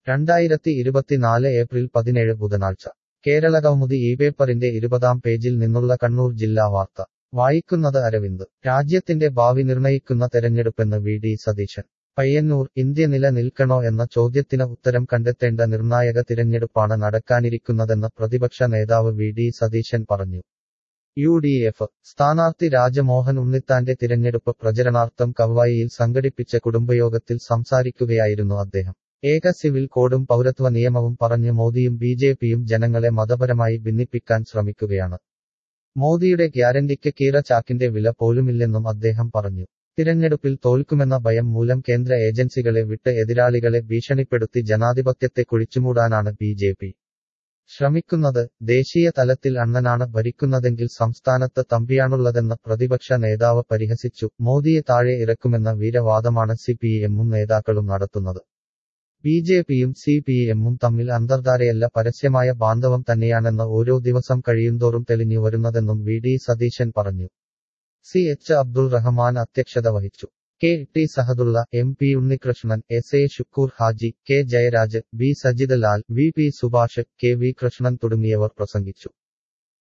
രണ്ടായിരത്തി ഇരുപത്തിനാല് ഏപ്രിൽ പതിനേഴ് ബുധനാഴ്ച കേരളകൗമുദി ഈ പേപ്പറിന്റെ ഇരുപതാം പേജിൽ നിന്നുള്ള കണ്ണൂർ ജില്ലാ വാർത്ത വായിക്കുന്നത് അരവിന്ദ് രാജ്യത്തിന്റെ ഭാവി നിർണയിക്കുന്ന തെരഞ്ഞെടുപ്പെന്ന് V D Satheesan Payyanur India നില നിൽക്കണോ എന്ന ചോദ്യത്തിന് ഉത്തരം കണ്ടെത്തേണ്ട നിർണായക തിരഞ്ഞെടുപ്പാണ് നടക്കാനിരിക്കുന്നതെന്ന് പ്രതിപക്ഷ നേതാവ് വി ഡി സതീശൻ പറഞ്ഞു യു ഡി എഫ് സ്ഥാനാർത്ഥി രാജമോഹൻ ഉണ്ണിത്താന്റെ തിരഞ്ഞെടുപ്പ് പ്രചരണാർത്ഥം കവ്വായിയിൽ സംഘടിപ്പിച്ച കുടുംബയോഗത്തിൽ സംസാരിക്കുകയായിരുന്നു അദ്ദേഹം ഏക സിവിൽ കോഡും പൗരത്വ നിയമവും പറഞ്ഞ് മോദിയും ബി ജെ പിയും ജനങ്ങളെ മതപരമായി ഭിന്നിപ്പിക്കാൻ ശ്രമിക്കുകയാണ് മോദിയുടെ ഗ്യാരണ്ടിക്ക് കീറ ചാക്കിന്റെ വില പോലുമില്ലെന്നും അദ്ദേഹം പറഞ്ഞു തിരഞ്ഞെടുപ്പിൽ തോൽക്കുമെന്ന ഭയം മൂലം കേന്ദ്ര ഏജൻസികളെ വിട്ട് എതിരാളികളെ ഭീഷണിപ്പെടുത്തി ജനാധിപത്യത്തെ കുഴിച്ചുമൂടാനാണ് ബി ജെ പി ശ്രമിക്കുന്നത് ദേശീയ തലത്തിൽ അണ്ണനാണ് ഭരിക്കുന്നതെങ്കിൽ സംസ്ഥാനത്ത് തമ്പിയാണുള്ളതെന്ന പ്രതിപക്ഷ നേതാവ് പരിഹസിച്ചു മോദിയെ താഴെ ഇറക്കുമെന്ന വീരവാദമാണ് സി പി എമ്മും നേതാക്കളും നടത്തുന്നത് ബി ജെ പിയും സി പി എമ്മും തമ്മിൽ അന്തർധാരയല്ല പരസ്യമായ ബാന്ധവം തന്നെയാണെന്ന് ഓരോ ദിവസം കഴിയുന്തോറും തെളിഞ്ഞു വരുന്നതെന്നും വി ഡി സതീശൻ പറഞ്ഞു സി എച്ച് അബ്ദുൾ റഹ്മാൻ അധ്യക്ഷത വഹിച്ചു K T Sahadulla M P Unnikrishnan S A Shukoor Haji K Jayaraj B Sajith Lal V P Subhash K V Krishnan തുടങ്ങിയവർ പ്രസംഗിച്ചു